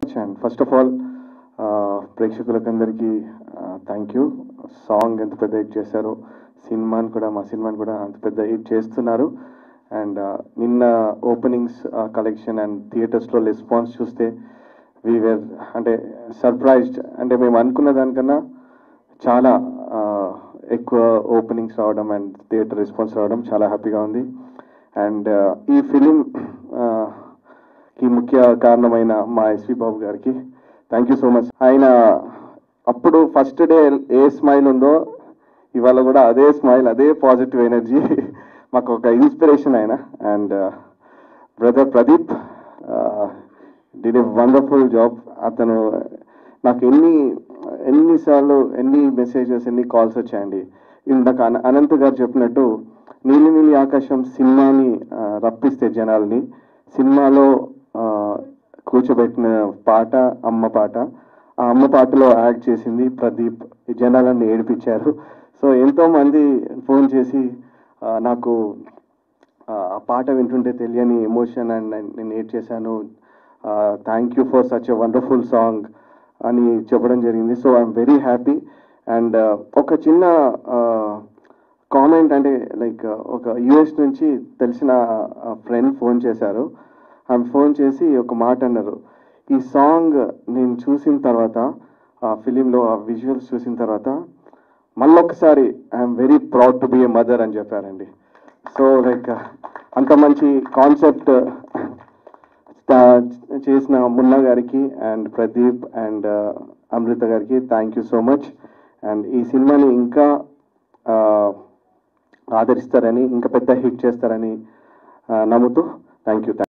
much and first of all ప్రేక్షకులకందరికీ thank you song ఎంత పెద్ద హిట్ చేశారో సినిమాని కూడా మా సినిమాని కూడా అంత పెద్ద హిట్ చేస్తున్నారు అండ్ నిన్న ఓపెనింగ్స్ కలెక్షన్ అండ్ థియేటర్స్లో రెస్పాన్స్ చూస్తే వీఆర్ అంటే సర్ప్రైజ్డ్ అంటే మేము అనుకున్న దానికన్నా చాలా ఆ, ఎక్కువ ఓపెనింగ్స్ రావడం అండ్ థియేటర్ రెస్పాన్స్ రావడం చాలా హ్యాపీగా ఉంది అండ్ ఈ ఫిలిం కి ముఖ్య కారణమైన మా ఎస్వి బాబు గారికి థ్యాంక్ యూ సో మచ్ ఆయన అప్పుడు ఫస్ట్ డే ఏ స్మైల్ ఉందో ఇవాళ కూడా అదే స్మైల్ అదే పాజిటివ్ ఎనర్జీ మాకు ఒక ఇన్స్పిరేషన్ ఆయన and brother Pradeep did a wonderful job అతను నాకు ఎన్ని ఎన్నిసార్లు ఎన్ని మెసేజెస్ ఎన్ని కాల్స్ వచ్చాయండి ఇందాక అన- అనంత్ గారు చెప్పినట్టు నీలి నీలి ఆకాశం సినిమాని ఆ, రప్పిస్తే జనాల్ని సినిమాలో ఆ, కూర్చోబెట్టిన పాట అమ్మ పాట ఆ అమ్మ పాటలో యాక్ట్ చేసింది ప్రదీప్ ఈ జనాలన్నీ ఏడిపించారు సో ఎంతో మంది ఫోన్ చేసి ఆ, నాకు ఆ ఆ పాట వింటుంటే తెలియని ఎమోషన్ అండ్ నేను ఏడ్ చేశాను thank you for such a wonderful song అని చెప్పడం జరిగింది so I'm very happy and ఒక చిన్న కామెంట్ అంటే లైక్ ఒక యుఎస్ నుంచి తెలిసిన ఫ్రెండ్ ఫోన్ చేశారు ఆమె ఫోన్ చేసి ఒక మాట అన్నారు ఈ సాంగ్ నేను చూసిన తర్వాత ఆ ఫిలింలో ఆ విజువల్స్ చూసిన తర్వాత మళ్ళొకసారి I'm very proud to be a mother అని చెప్పారండి సో లైక్ అంత మంచి కాన్సెప్ట్ చేసిన మున్నా గారికి అండ్ ప్రదీప్ అండ్ అమృత గారికి thank you so much and ఈ సినిమాని ఇంకా ఆ, ఆదరిస్తారని ఇంకా పెద్ద హిట్ చేస్తారని ఆ, నమ్ముతూ థ్యాంక్ యూ